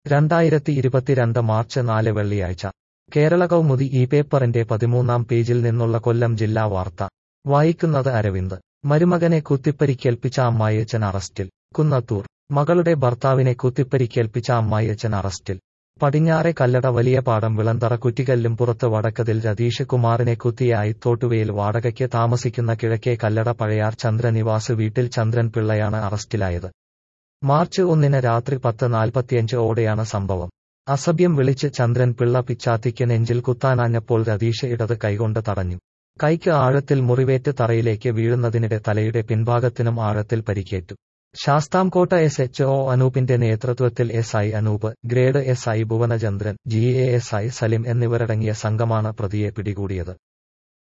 രണ്ടായിരത്തി ഇരുപത്തിരണ്ട് മാർച്ച് നാല് വെള്ളിയാഴ്ച കേരള കൗമുദി ഈ പേപ്പറിന്റെ പതിമൂന്നാം പേജിൽ നിന്നുള്ള കൊല്ലം ജില്ലാ വാർത്ത വായിക്കുന്നത് അരവിന്ദ് മരുമകനെ കുത്തിപ്പരിക്കേൽപ്പിച്ച അമ്മായിയച്ഛൻ അറസ്റ്റിൽ കുന്നത്തൂർ മകളുടെ ഭർത്താവിനെ കുത്തിപ്പരിക്കേൽപ്പിച്ച അമ്മായിയച്ഛൻ അറസ്റ്റിൽ പടിഞ്ഞാറെ കല്ലട വലിയപാടം വിളന്തറ കുറ്റികല്ലും പുറത്ത് വടക്കതിൽ രതീഷ് കുമാറിനെ കുത്തിയ ഐത്തോട്ടുവയിൽ വാടകയ്ക്ക് താമസിക്കുന്ന കിഴക്കേ കല്ലട പഴയാർ ചന്ദ്രനിവാസ് വീട്ടിൽ ചന്ദ്രൻ പിള്ളയാണ് അറസ്റ്റിലായത് മാർച്ച് ഒന്നിന് രാത്രി പത്ത് നാൽപ്പത്തിയഞ്ച് ഓടെയാണ് സംഭവം അസഭ്യം വിളിച്ച് ചന്ദ്രൻ പിള്ള പിച്ചാത്തിക്ക് നെഞ്ചിൽ കുത്താനാഞ്ഞപ്പോൾ രതീഷ് ഇടത് കൈകൊണ്ട് തടഞ്ഞു കൈക്ക് ആഴത്തിൽ മുറിവേറ്റ് തറയിലേക്ക് വീഴുന്നതിനിടെ തലയുടെ പിൻഭാഗത്തിനും ആഴത്തിൽ പരിക്കേറ്റു ശാസ്താംകോട്ട എസ് എച്ച് ഒ അനൂപിന്റെ നേതൃത്വത്തിൽ S I Anoop grade S I Bhuvanachandran G A S I Salim എന്നിവരടങ്ങിയ സംഘമാണ് പ്രതിയെ പിടികൂടിയത്